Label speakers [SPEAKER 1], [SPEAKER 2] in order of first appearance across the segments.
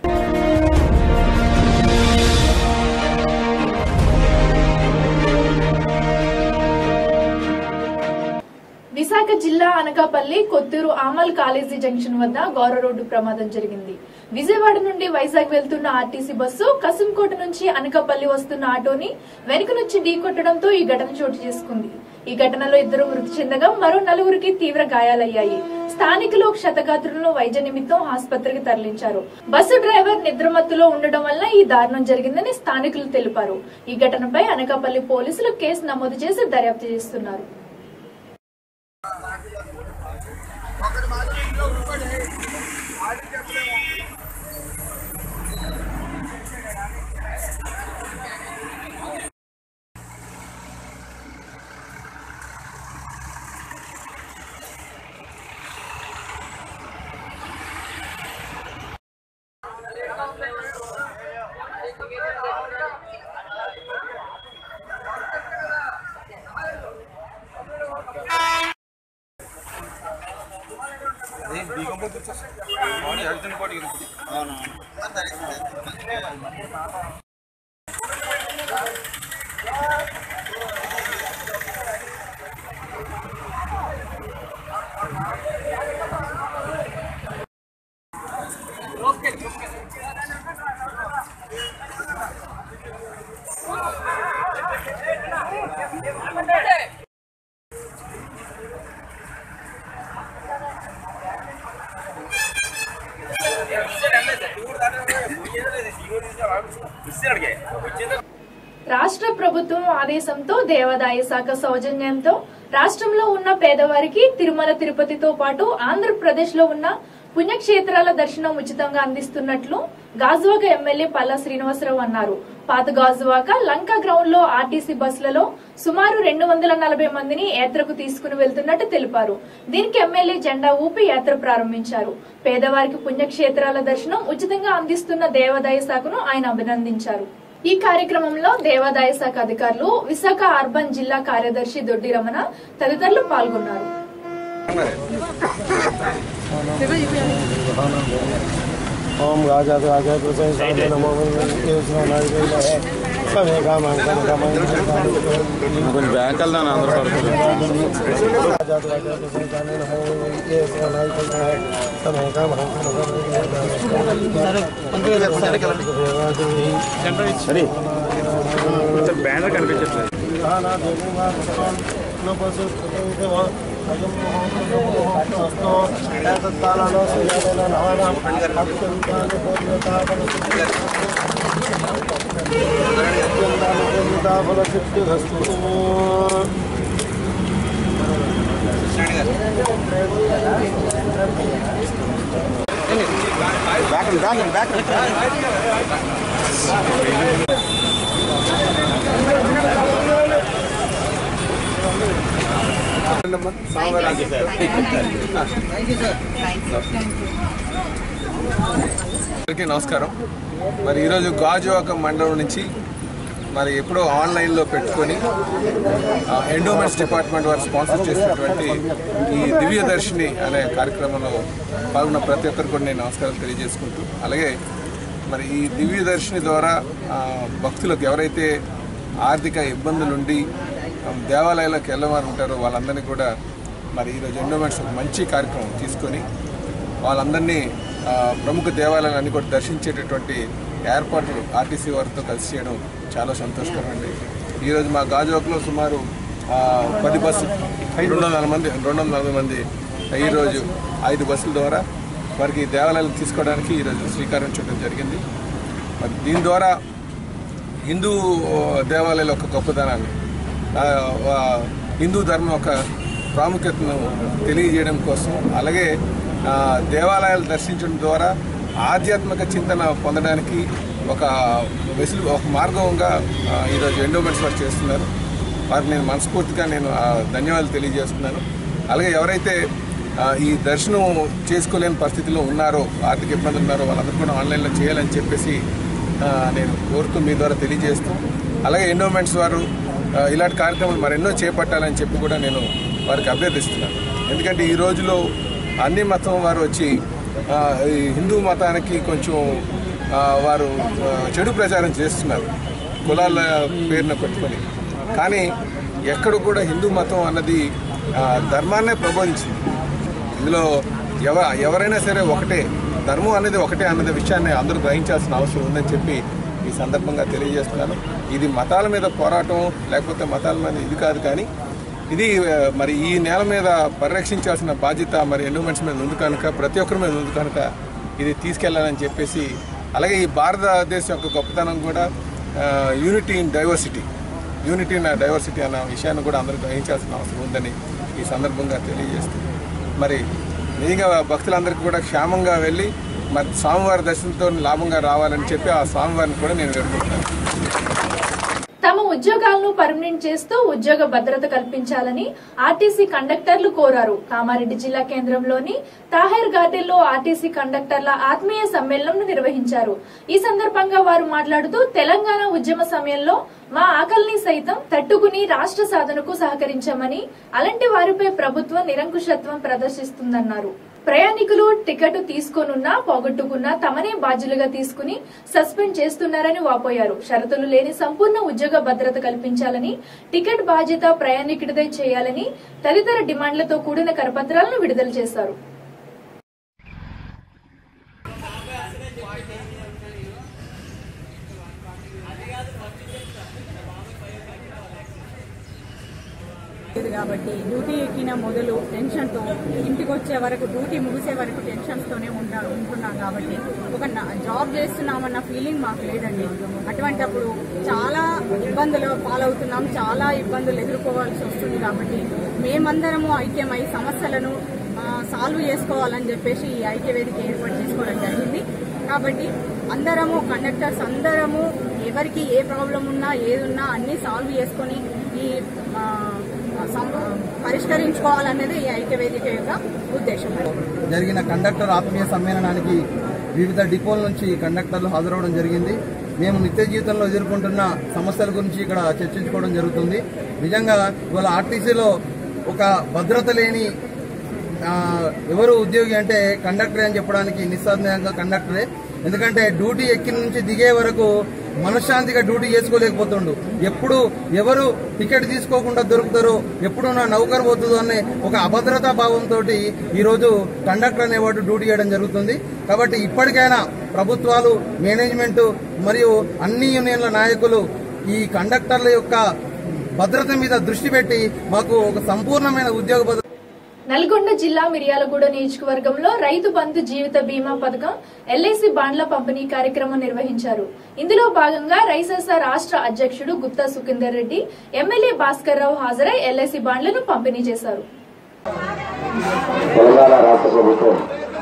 [SPEAKER 1] విశాఖ జిల్లా Anakapalli Kothuru Amal college junction వద్ద Gowra road ప్రమాదం జరిగింది విజయవాడ నుండి వైజాగ్ వెళ్తున్న ఆర్టీసీ బస్సు కసింకోట నుంచి అనకాపల్లి వస్తున్న ఆటోని వెనుక నుంచి ఢీకొట్టడంతో ఈ ఘటన చోటు చేసుకుంది ఈ ఘటనలో ఇద్దరు మృతి చెందగా మరో నలుగురికి తీవ్ర గాయాలయ్యాయి స్థానికులు క్షతగాత్రులను వైద్య నిమిత్తం ఆసుపత్రికి తరలించారు బస్సు డ్రైవర్ నిద్రమత్తులో ఉండడం వల్ల ఈ దారుణం జరిగిందని స్థానికులు తెలిపారు ఈ ఘటనపై అనకాపల్లి పోలీసులు కేసు నమోదు చేసి దర్యాప్తు చేస్తున్నారు రాష్ట్ర ప్రభుత్వం ఆదేశంతో దేవాదాయ శాఖ సౌజన్యంతో రాష్ట్రంలో ఉన్న పేదవారికి తిరుమల తిరుపతితో పాటు ఆంధ్రప్రదేశ్ లో ఉన్న పుణ్యక్షేత్రాల దర్శనం ఉచితంగా అందిస్తున్నట్లు గాజువాక ఎమ్మెల్యే పల్లా శ్రీనివాసరావు అన్నారు పాత గాజువాక లంక గ్రౌండ్ లో ఆర్టీసీ బస్సులలో సుమారు రెండు వందల నలభై మందిని యాత్రకు తీసుకుని వెళ్తున్నట్టు తెలిపారు దీనికి ఎమ్మెల్యే జెండా ఊపి యాత్ర ప్రారంభించారు పేదవారికి పుణ్యక్షేత్రాల దర్శనం ఉచితంగా అందిస్తున్న దేవాదాయ శాఖను ఆయన అభినందించారు ఈ కార్యక్రమంలో దేవాదాయ శాఖ అధికారులు విశాఖ అర్బన్ జిల్లా కార్యదర్శి దొడ్డి రమణ తదితరులు పాల్గొన్నారు
[SPEAKER 2] ఓం రాజా రాజా ప్రసన్న నమో సమే కామం కమ కమ
[SPEAKER 3] కొంచెం బ్యాక్ వెళ్దాను ఆంధ్ర
[SPEAKER 2] రాజా రాజా ప్రసన్న నమో ఏ సనాయి కమ సమే కామం
[SPEAKER 3] సరే బ్యానర్ కనిపించట్లేదు బ్యాక్ బ్యాక్ బ్యాక్
[SPEAKER 4] అందరికీ నమస్కారం మరి ఈరోజు గాజువాక మండలం నుంచి మరి ఎప్పుడో ఆన్లైన్లో పెట్టుకొని ఆ, ఎండోమెంట్స్ డిపార్ట్మెంట్ వారు స్పాన్సర్ చేసినటువంటి ఈ దివ్య దర్శిని అనే కార్యక్రమంలో పాల్గొన్న ప్రతి ఒక్కరికి కూడా నేను నమస్కారం తెలియజేసుకుంటూ అలాగే మరి ఈ దివ్య దర్శిని ద్వారా ఆ, భక్తులకు ఎవరైతే ఆర్థిక ఇబ్బందులుండి ఆ, దేవాలయాలకు వెళ్ళవారు ఉంటారో వాళ్ళందరినీ కూడా మరి ఈరోజు ఎండోమెంట్స్ ఒక మంచి కార్యక్రమం తీసుకొని వాళ్ళందరినీ ఆ, ప్రముఖ దేవాలయాలన్నీ కూడా దర్శించేటటువంటి ఏర్పాట్లు ఆర్టీసీ వారితో కలిసి చేయడం చాలా సంతోషకరం అండి ఈరోజు మా గాజువాకలో సుమారు ఆ, పది బస్సు రెండు వందల మంది రెండు వందల నలభై మంది ఈరోజు ఐదు బస్సుల ద్వారా వారికి దేవాలయాలు తీసుకోవడానికి ఈరోజు శ్రీకారం చుట్టడం జరిగింది మరి దీని ద్వారా హిందూ దేవాలయాల యొక్క గొప్పదనాన్ని ఆ, ఆ, హిందూ ధర్మం యొక్క ప్రాముఖ్యతను తెలియజేయడం కోసం అలాగే ఆ, దేవాలయాలు దర్శించడం ద్వారా ఆధ్యాత్మిక చింతన పొందడానికి ఒక వెసులు ఒక మార్గంగా ఆ, ఈరోజు ఎండోమెంట్స్ వారు చేస్తున్నారు వారికి నేను మనస్ఫూర్తిగా నేను ఆ, ధన్యవాదాలు తెలియజేస్తున్నాను అలాగే ఎవరైతే ఆ, ఈ దర్శనం చేసుకోలేని పరిస్థితిలో ఉన్నారో ఆర్థిక ఇబ్బందులు ఉన్నారో వాళ్ళందరూ కూడా ఆన్లైన్లో చేయాలని చెప్పేసి ఆ, నేను కోరుతూ మీ ద్వారా తెలియజేస్తూ అలాగే ఎండోమెంట్స్ వారు ఆ, ఇలాంటి కార్యక్రమాలు మరెన్నో చేపట్టాలని చెప్పి కూడా నేను వారికి అభ్యర్థిస్తున్నాను ఎందుకంటే ఈ రోజులో అన్ని మతం వారు వచ్చి ఆ, ఈ హిందూ మతానికి కొంచెం ఆ, వారు ఆ, చెడు ప్రచారం చేస్తున్నారు కులాల పేరున పెట్టుకొని కానీ ఎక్కడ కూడా హిందూ మతం అన్నది ఆ, ధర్మాన్నే ప్రబోధించింది ఇందులో ఎవ ఎవరైనా సరే ఒకటే ధర్మం అనేది ఒకటే అన్నది విషయాన్ని అందరూ గ్రహించాల్సిన అవసరం ఉందని చెప్పి ఈ సందర్భంగా తెలియజేస్తున్నాను ఇది మతాల మీద పోరాటం లేకపోతే మతాల మీద ఇది కాదు కానీ ఇది ఆ, మరి ఈ నేల మీద పరిరక్షించాల్సిన బాధ్యత మరి ఎండోమెంట్స్ మీద ఉంది కనుక ప్రతి ఒక్కరి మీద ఉంది కనుక ఇది తీసుకెళ్లాలని చెప్పేసి అలాగే ఈ భారతదేశం యొక్క గొప్పతనం కూడా unity in diversity unity in diversity అన్న విషయాన్ని కూడా అందరూ గ్రహించాల్సిన అవసరం ఉందని ఈ సందర్భంగా తెలియజేస్తుంది మరి నిజంగా భక్తులందరికీ కూడా క్షేమంగా వెళ్ళి మరి స్వామివారి దర్శనంతో లాభంగా రావాలని చెప్పి ఆ స్వామివారిని కూడా నేను వేడుకుంటున్నాను
[SPEAKER 1] తమ ఉద్యోగాలను పర్మనెంట్ చేస్తూ ఉద్యోగ భద్రత కల్పించాలని ఆర్టీసీ కండక్టర్లు కోరారు కామారెడ్డి జిల్లా కేంద్రంలోని తాహెర్ గార్డెన్లో ఆర్టీసీ కండక్టర్ల ఆత్మీయ సమ్మేళనం నిర్వహించారు ఈ సందర్భంగా వారు మాట్లాడుతూ తెలంగాణ ఉద్యమ సమయంలో మా ఆకలిని సైతం తట్టుకుని రాష్ట్ర సాధనకు సహకరించామని అలాంటి వారిపై ప్రభుత్వం నిరంకుశత్వం ప్రదర్శిస్తుందన్నారు ప్రయాణికులు టికెట్ తీసుకోనున్నా పోగొట్టుకున్నా తమనే బాధ్యులుగా తీసుకుని సస్పెండ్ చేస్తున్నారని వాపోయారు షరతులు లేని సంపూర్ణ ఉద్యోగ భద్రత కల్పించాలని టికెట్ బాధ్యత ప్రయాణికుడిదే చేయాలని తదితర డిమాండ్లతో కూడిన కరపత్రాలను విడుదల చేశారు
[SPEAKER 5] లేదు కాబట్టి డ్యూటీ ఎక్కిన మొదలు టెన్షన్తో ఇంటికి వచ్చే వరకు డ్యూటీ ముగిసే వరకు టెన్షన్స్తోనే ఉంటా ఉంటున్నాం కాబట్టి ఒక నా- జాబ్ చేస్తున్నామన్న ఫీలింగ్ మాకు లేదండి అటువంటప్పుడు చాలా ఇబ్బందులు పాలవుతున్నాం చాలా ఇబ్బందులు ఎదుర్కోవాల్సి వస్తుంది కాబట్టి మేమందరము ఐక్యమై సమస్యలను ఆ, సాల్వ్ చేసుకోవాలని చెప్పేసి ఈ ఐక్య వేదిక ఏర్పాటు చేసుకోవడం జరిగింది కాబట్టి అందరము కండక్టర్స్ అందరము ఎవరికి ఏ ప్రాబ్లం ఉన్నా ఏదున్నా అన్ని సాల్వ్ చేసుకొని ఈ ఆ, సం- పరిష్కరించుకోవాలనేది ఈ ఐక్య వేదిక యొక్క ఉద్దేశం
[SPEAKER 2] జరిగిన కండక్టర్ ఆత్మీయ సమ్మేళనానికి వివిధ డిపోల నుంచి కండక్టర్లు హాజరవడం జరిగింది మేము నిత్య జీవితంలో ఎదుర్కొంటున్న సమస్యల గురించి ఇక్కడ చర్చించుకోవడం జరుగుతుంది నిజంగా ఇవాళ ఆర్టీసీలో ఒక భద్రత లేని ఆ, ఎవరు ఉద్యోగి అంటే కండక్టర్ అని చెప్పడానికి నిస్సందేహంగా కండక్టరే ఎందుకంటే డ్యూటీ ఎక్కిన నుంచి దిగే వరకు మనశ్శాంతిగా డ్యూటీ చేసుకోలేకపోతుండు ఎప్పుడు ఎవరు టికెట్ తీసుకోకుండా దొరుకుతారో ఎప్పుడు నా నౌకర్ పోతుందో అనే ఒక అభద్రతా భావంతో ఈరోజు కండక్టర్ అనేవాడు డ్యూటీ చేయడం జరుగుతుంది కాబట్టి ఇప్పటికైనా ప్రభుత్వాలు మేనేజ్మెంట్ మరియు అన్ని యూనియన్ల నాయకులు ఈ కండక్టర్ల యొక్క భద్రత మీద దృష్టి పెట్టి మాకు ఒక సంపూర్ణమైన ఉద్యోగ భద్రత
[SPEAKER 1] నల్గొండ జిల్లా మిర్యాలగూడ నియోజకవర్గంలో రైతు బంధు జీవిత బీమా పథకం ఎల్ఐసి బాండ్ల పంపిణీ కార్యక్రమం నిర్వహించారు ఇందులో భాగంగా రైసెసా రాష్ట్ర అధ్యక్షుడు గుత్తా సుఖేందర్ రెడ్డి ఎమ్మెల్యే భాస్కర్ రావు హాజరై ఎల్ఐసి బాండ్లను పంపిణీ చేశారు
[SPEAKER 6] తెలంగాణ రాష్ట్ర ప్రభుత్వం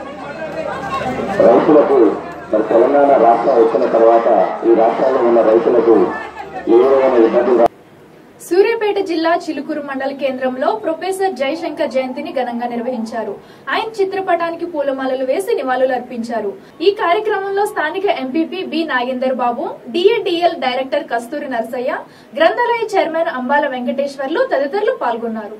[SPEAKER 6] రైతులకు మరి తెలంగాణ రాష్ట్రం వచ్చిన తర్వాత ఈ రాష్ట్రాల్లో ఉన్న రైతులకు ఏ విధమైన ఇబ్బందులు రా-
[SPEAKER 1] సూర్యాపేట జిల్లా చిలుకూరు మండల కేంద్రంలో ప్రొఫెసర్ జయశంకర్ జయంతిని ఘనంగా నిర్వహించారు ఆయన చిత్రపటానికి పూలమాలలు వేసి నివాళులు అర్పించారు ఈ కార్యక్రమంలో స్థానిక MPP B Nagender Babu DADL director Kasturi Narasaiah గ్రంథాలయ చైర్మన్ అంబాల వెంకటేశ్వర్లు తదితరులు పాల్గొన్నారు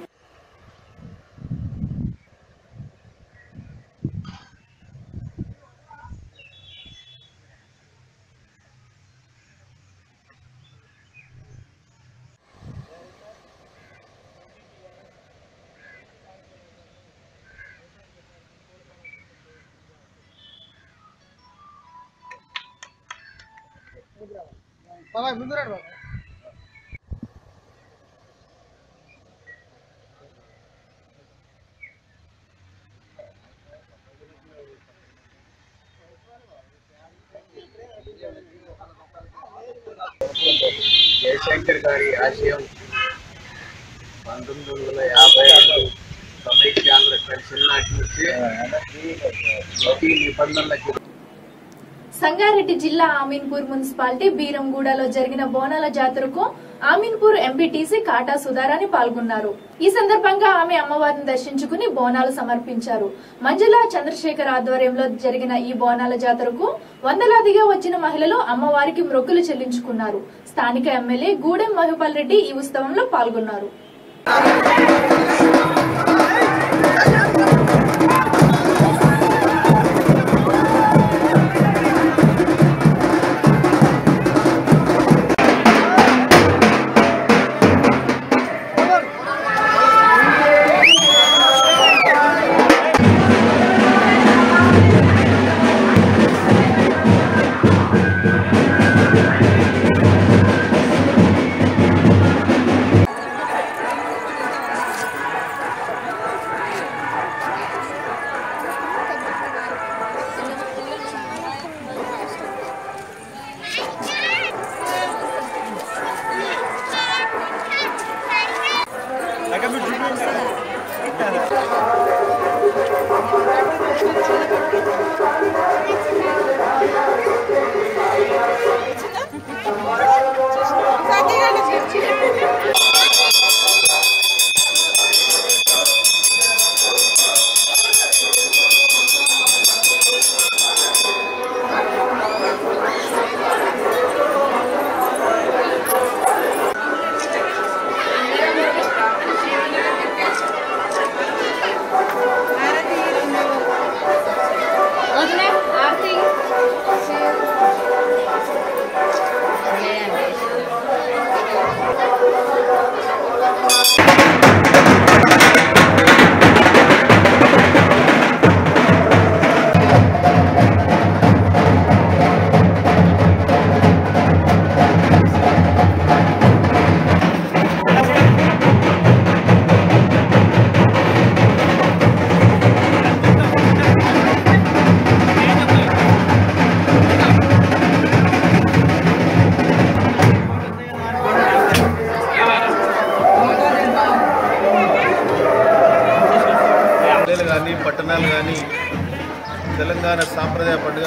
[SPEAKER 7] జయశంకర్ గారి ఆశయం పంతొమ్మిది వందల యాభై ఐదు సమైక్యాంధ్ర కలిసిన నాటి నుంచి ప్రతి నిబంధనలకి
[SPEAKER 1] సంగారెడ్డి జిల్లా ఆమీన్పూర్ మున్సిపాలిటీ బీరంగూడలో జరిగిన బోనాల జాతరకు ఆమీన్పూర్ ఎంపీటీసీ కాటా సుధారాణి పాల్గొన్నారు ఈ సందర్భంగా ఆమె అమ్మవారిని దర్శించుకుని బోనాలు సమర్పించారు మంజుల చంద్రశేఖర్ ఆధ్వర్యంలో జరిగిన ఈ బోనాల జాతరకు వందలాదిగా వచ్చిన మహిళలు అమ్మవారికి మ్రొక్కులు చెల్లించుకున్నారు స్థానిక ఎమ్మెల్యే గూడెం మహిపాల్ రెడ్డి ఈ ఉత్సవంలో పాల్గొన్నారు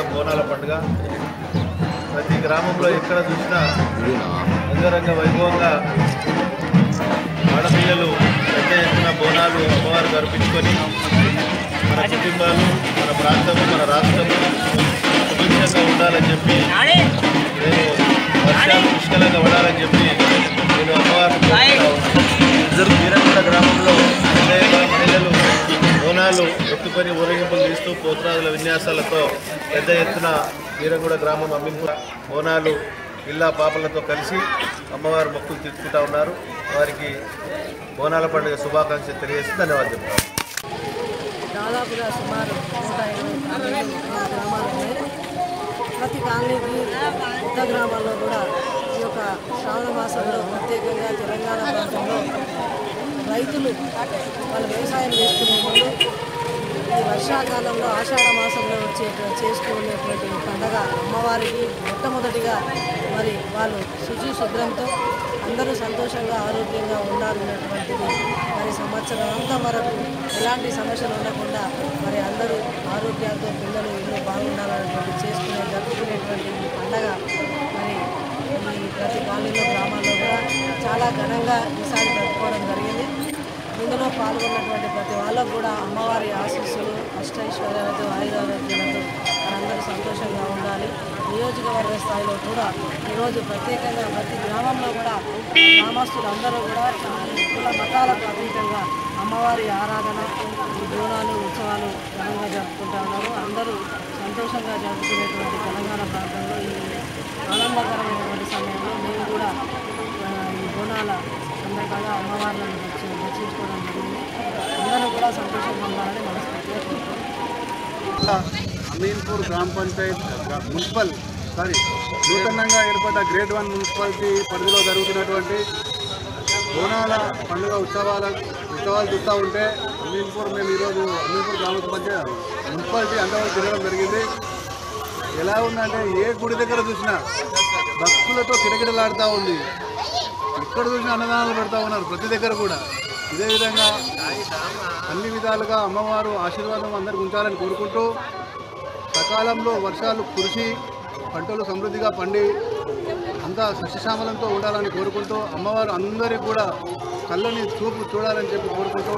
[SPEAKER 8] బోనాల పండుగ ప్రతి గ్రామంలో ఎక్కడ చూసినా అంగరంగ వైభవంగా ఆడపిల్లలు పెద్ద ఎత్తున బోనాలు అమ్మవారికి అర్పించుకొని మన కుటుంబాలు మన ప్రాంతము మన రాష్ట్రము సుభిక్షంగా ఉండాలని చెప్పి నేను వర్షాలు పుష్కలంగా పడాలని చెప్పి నేను అమ్మవారిని వీరగూడ గ్రామంలో మహిళలు మహిళలు బోనాలు ఎత్తుకొని ఊరేగింపులు తీస్తూ పోతురాజుల విన్యాసాలతో పెద్ద ఎత్తున వీరగూడ గ్రామం అమ్మింపుర బోనాలు ఇల్లా పాపలతో కలిసి అమ్మవారి మొక్కులు తీర్చుకుంటా ఉన్నారు వారికి బోనాల పండుగ శుభాకాంక్షలు తెలియజేసి ధన్యవాదాలు చెప్తాను
[SPEAKER 9] దాదాపుగా సుమారు నూట ఇరవై కాలనీలు గ్రామాలు ఉన్నాయి ప్రతి కాలనీకి పెద్ద గ్రామాల్లో కూడా ఈ యొక్క శ్రావణ మాసంలో ప్రత్యేకంగా తెలంగాణ ప్రాంతంలో రైతులు వాళ్ళు వ్యవసాయం చేసుకునే ముందు ఈ వర్షాకాలంలో ఆషాఢ మాసంలో వచ్చే చేసుకునేటువంటి పండగ అమ్మవారికి మొట్టమొదటిగా మరి వాళ్ళు శుచి శుభ్రంతో అందరూ సంతోషంగా ఆరోగ్యంగా ఉండాలనేటువంటిది మరి సంవత్సరం అంతా వరకు ఎలాంటి సమస్యలు ఉండకుండా మరి అందరూ ఆరోగ్యాలతో పిల్లలు ఇల్లు బాగుండాలనేటువంటి చేసుకునే జరుపుకునేటువంటి ఈ పండగ మరి ఈ ప్రతి కాలనీలో గ్రామాల్లో కూడా చాలా ఘనంగా ఈసారి జరుపుకోవడం జరిగింది ఇందులో పాల్గొన్నటువంటి ప్రతి వాళ్ళకు కూడా అమ్మవారి ఆశీస్సులు అష్టైశ్వర్యాలతో ఆయురారోగ్యాలతో అందరూ సంతోషంగా ఉండాలి నియోజకవర్గ స్థాయిలో కూడా ఈరోజు ప్రత్యేకంగా ప్రతి గ్రామంలో కూడా గ్రామస్తులు అందరూ కూడా కుల మతాలకు అతీతంగా అమ్మవారి ఆరాధన ఈ బోనాలు ఉత్సవాలు ఘనంగా జరుపుకుంటా ఉన్నారు అందరూ సంతోషంగా జరుపుకునేటువంటి తెలంగాణ ప్రాంతంలో ఈ ఆనందకరమైనటువంటి సమయంలో మేము కూడా ఆ, ఈ బోనాల సందర్భంగా అమ్మవార్లను దర్శి దర్శించుకోవడం జరిగింది అందరూ కూడా సంతోషంగా ఉండాలని మనస్ఫూర్తిగా కోరుకుంటున్నాం
[SPEAKER 10] అమీన్పూర్ గ్రామ పంచాయత్ గ్రా- మున్సిపల్ సారీ నూతనంగా ఏర్పడ్డ గ్రేడ్ వన్ మున్సిపాలిటీ పరిధిలో జరుగుతున్నటువంటి బోనాల పండుగ ఉత్సవాల ఉత్సవాలు చూస్తూ ఉంటే అమీన్పూర్ మేము ఈరోజు అమీన్పూర్ గ్రామ పంచాయత్ మున్సిపాలిటీ అంతవరకు తిరగడం జరిగింది ఎలా ఉందంటే ఏ గుడి దగ్గర చూసినా భక్తులతో కిటకిటలాడుతూ ఉంది ఎక్కడ చూసినా అన్నదానాలు పెడతా ఉన్నారు ప్రతి దగ్గర కూడా ఇదే విధంగా అన్ని విధాలుగా అమ్మవారు ఆశీర్వాదం అందరికి ఉంచాలని కోరుకుంటూ సకాలంలో వర్షాలు కురిసి పంటలు సమృద్ధిగా పండి అంతా సస్యశ్యామలంతో ఉండాలని కోరుకుంటూ అమ్మవారు అందరికీ కూడా కళ్ళని చూపు చూడాలని చెప్పి కోరుకుంటూ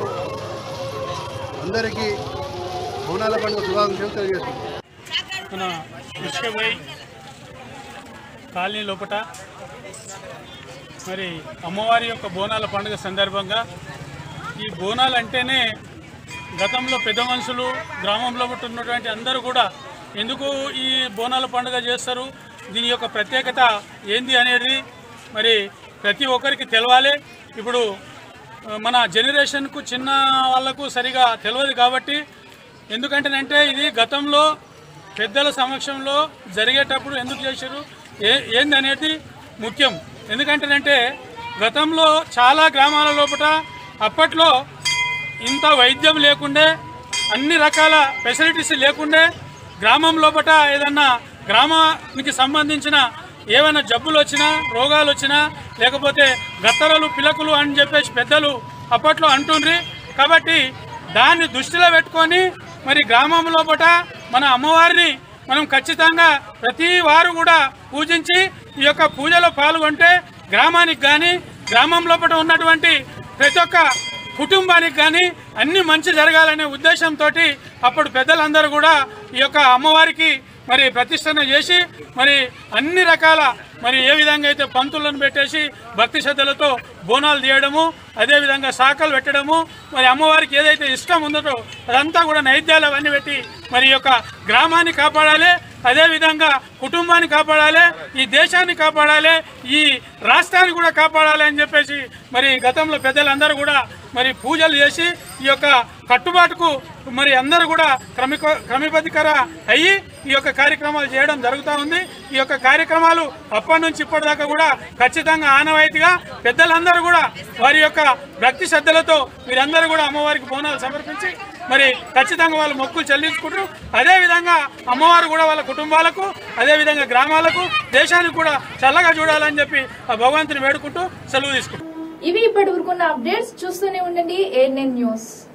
[SPEAKER 10] అందరికీ బోనాల పండుగ శుభాకాంక్షలు తెలియజేస్తున్నాం
[SPEAKER 11] మన ఇసుకపై కాలనీ లోపట మరి అమ్మవారి యొక్క బోనాల పండుగ సందర్భంగా ఈ బోనాలు అంటేనే గతంలో పెద్ద మనుషులు గ్రామంలో ఉన్నటువంటి అందరూ కూడా ఎందుకు ఈ బోనాల పండుగ చేస్తారు దీని యొక్క ప్రత్యేకత ఏంది అనేది మరి ప్రతి ఒక్కరికి తెలవాలి ఇప్పుడు ఆ, మన జనరేషన్కు చిన్న వాళ్ళకు సరిగా తెలియదు కాబట్టి ఎందుకంటేనంటే ఇది గతంలో పెద్దల సమక్షంలో జరిగేటప్పుడు ఎందుకు చేశారు ఏ ఏందనేది ముఖ్యం ఎందుకంటేనంటే గతంలో చాలా గ్రామాల లోపల అప్పట్లో ఇంత వైద్యం లేకుండే అన్ని రకాల ఫెసిలిటీస్ లేకుండే గ్రామం లోపల ఏదన్నా గ్రామానికి సంబంధించిన ఏమైనా జబ్బులు వచ్చినా రోగాలు వచ్చినా లేకపోతే గత్తరలు పిలకలు అని చెప్పేసి పెద్దలు అప్పట్లో అంటుండ్రి కాబట్టి దాన్ని దృష్టిలో పెట్టుకొని మరి గ్రామం లోపల మన అమ్మవారిని మనం ఖచ్చితంగా ప్రతి వారు కూడా పూజించి ఈ యొక్క పూజలో పాల్గొంటే గ్రామానికి కానీ గ్రామం లోపల ఉన్నటువంటి ప్రతి ఒక్క కుటుంబానికి కానీ అన్ని మంచి జరగాలనే ఉద్దేశంతో అప్పుడు పెద్దలందరూ కూడా ఈ యొక్క అమ్మవారికి మరి ప్రతిష్టన చేసి మరి అన్ని రకాల మరి ఏ విధంగా అయితే పంతులను పెట్టేసి భక్తి శ్రద్ధలతో బోనాలు తీయడము అదేవిధంగా శాఖలు పెట్టడము మరి అమ్మవారికి ఏదైతే ఇష్టం ఉందో అదంతా కూడా నైద్యాలు అవన్నీ పెట్టి మరి ఈ యొక్క గ్రామాన్ని కాపాడాలి అదేవిధంగా కుటుంబాన్ని కాపాడాలి ఈ దేశాన్ని కాపాడాలి ఈ రాష్ట్రాన్ని కూడా కాపాడాలి అని చెప్పేసి మరి గతంలో పెద్దలందరూ కూడా మరి పూజలు చేసి ఈ యొక్క కట్టుబాటుకు మరి అందరూ కూడా క్రమిక క్రమబద్ధీకర అయ్యి ఈ యొక్క కార్యక్రమాలు చేయడం జరుగుతూ ఉంది ఈ యొక్క కార్యక్రమాలు అప్పటి నుంచి ఇప్పటిదాకా కూడా ఖచ్చితంగా ఆనవాయితీగా పెద్దలందరూ కూడా వారి యొక్క భక్తి శ్రద్ధలతో వీరందరూ కూడా అమ్మవారికి బోనాలు సమర్పించి మరి ఖచ్చితంగా వాళ్ళు మొక్కులు చెల్లించుకుంటారు అదేవిధంగా అమ్మవారు కూడా వాళ్ళ కుటుంబాలకు అదేవిధంగా గ్రామాలకు దేశానికి కూడా చల్లగా చూడాలని చెప్పి ఆ భగవంతుని వేడుకుంటూ సెలవు తీసుకుంటారు
[SPEAKER 1] ఇవి ఇప్పటి వరకున్న అప్డేట్స్ చూస్తూనే ఉండండి ఏఎన్ఎన్ న్యూస్